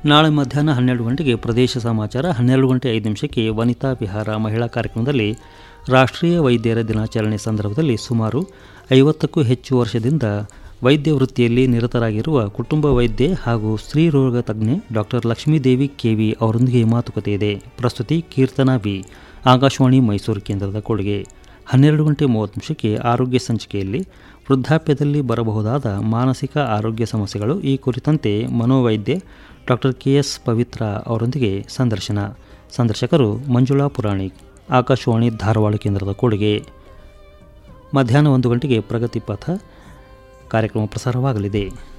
ನಾಳೆ ಮಧ್ಯಾಹ್ನ ಹನ್ನೆರಡು ಗಂಟೆಗೆ ಪ್ರದೇಶ ಸಮಾಚಾರ ಹನ್ನೆರಡು ಗಂಟೆ ಐದು ನಿಮಿಷಕ್ಕೆ ವನಿತಾ ವಿಹಾರ ಮಹಿಳಾ ಕಾರ್ಯಕ್ರಮದಲ್ಲಿ ರಾಷ್ಟ್ರೀಯ ವೈದ್ಯರ ದಿನಾಚರಣೆ ಸಂದರ್ಭದಲ್ಲಿ ಸುಮಾರು ಐವತ್ತಕ್ಕೂ ಹೆಚ್ಚು ವರ್ಷದಿಂದ ವೈದ್ಯ ವೃತ್ತಿಯಲ್ಲಿ ನಿರತರಾಗಿರುವ ಕುಟುಂಬ ವೈದ್ಯೆ ಹಾಗೂ ಸ್ತ್ರೀರೋಗ ತಜ್ಞೆ ಡಾಕ್ಟರ್ ಲಕ್ಷ್ಮೀದೇವಿ ಕೆವಿ ಅವರೊಂದಿಗೆ ಮಾತುಕತೆ ಇದೆ ಪ್ರಸ್ತುತಿ ಕೀರ್ತನಾ ಬಿ ಆಕಾಶವಾಣಿ ಮೈಸೂರು ಕೇಂದ್ರದ ಕೊಡುಗೆ ಹನ್ನೆರಡು ಗಂಟೆ ಮೂವತ್ತು ನಿಮಿಷಕ್ಕೆ ಆರೋಗ್ಯ ಸಂಚಿಕೆಯಲ್ಲಿ ವೃದ್ಧಾಪ್ಯದಲ್ಲಿ ಬರಬಹುದಾದ ಮಾನಸಿಕ ಆರೋಗ್ಯ ಸಮಸ್ಯೆಗಳು ಈ ಕುರಿತಂತೆ ಮನೋವೈದ್ಯೆ ಡಾಕ್ಟರ್ ಕೆ ಎಸ್ ಪವಿತ್ರ ಅವರೊಂದಿಗೆ ಸಂದರ್ಶನ ಸಂದರ್ಶಕರು ಮಂಜುಳಾ ಪುರಾಣಿಕ್ ಆಕಾಶವಾಣಿ ಧಾರವಾಡ ಕೇಂದ್ರದ ಕೊಡುಗೆ ಮಧ್ಯಾಹ್ನ ಒಂದು ಗಂಟೆಗೆ ಪ್ರಗತಿ ಪಥ ಕಾರ್ಯಕ್ರಮ ಪ್ರಸಾರವಾಗಲಿದೆ